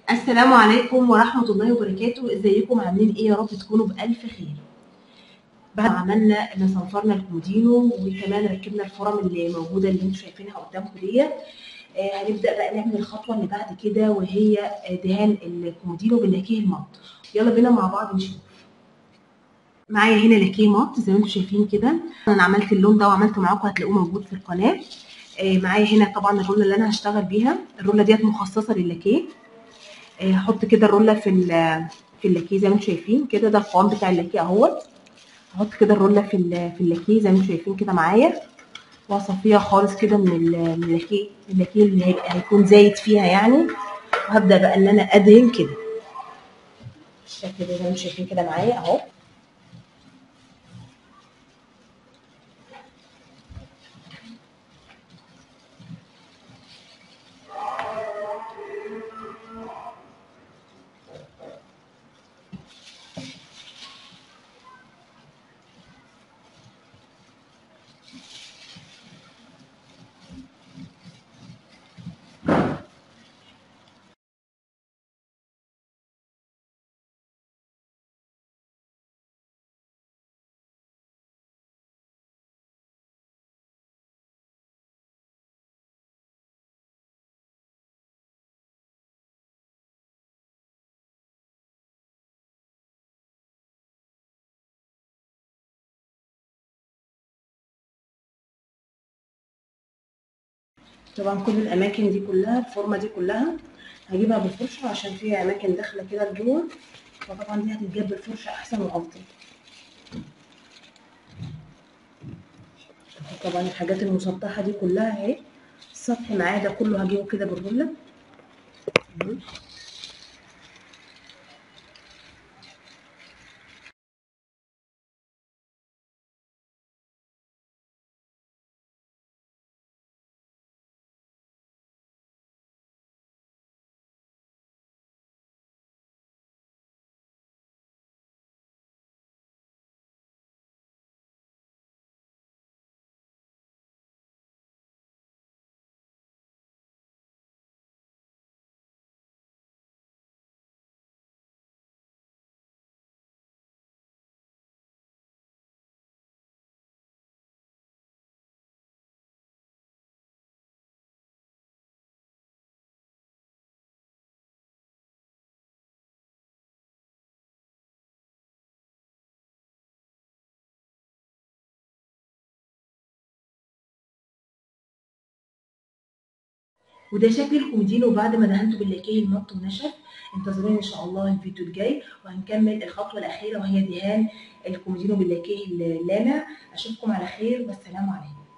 السلام عليكم ورحمة الله وبركاته ازيكم عاملين ايه يا رب تكونوا بألف خير بعد ما عملنا ان صنفرنا الكومودينو وكمان ركبنا الفرم اللي موجودة اللي انتم شايفينها قدامكم ديت آه هنبدأ بقى نعمل الخطوة اللي بعد كده وهي دهان الكومودينو باللاكيه المط يلا بينا مع بعض نشوف معايا هنا لاكيه مط زي ما انتم شايفين كده انا عملت اللون ده وعملته معاكم هتلاقوه موجود في القناة آه معايا هنا طبعا الرولة اللي انا هشتغل بيها الرولة ديت مخصصة للاكيه هحط كده الرولة في في اللاكيه زي ما انتم شايفين كده ده القوام بتاع اللاكيه اهوت هحط كده الرولة في في اللاكيه زي ما انتم شايفين كده معايا واصفيها خالص كده من اللاكيه اللاكيه اللي هيكون زايد فيها يعني وهبدا بقى ان انا ادهن كده بالشكل ده زي ما انتم شايفين كده معايا اهو طبعا كل الاماكن دي كلها الفورمه دي كلها هجيبها بالفرشه عشان فيها اماكن داخله كده لجوه فطبعا دي هتتجاب بالفرشه احسن وافضل طبعا الحاجات المسطحه دي كلها اهي السطح معايا ده كله هجيبه كده بالرولة وده شكل الكومودينو بعد ما دهنته باللاكيه المط ونشف انتظروني ان شاء الله الفيديو الجاي وهنكمل الخطوه الاخيره وهي دهان الكومودينو باللاكيه اللامع اشوفكم على خير والسلام عليكم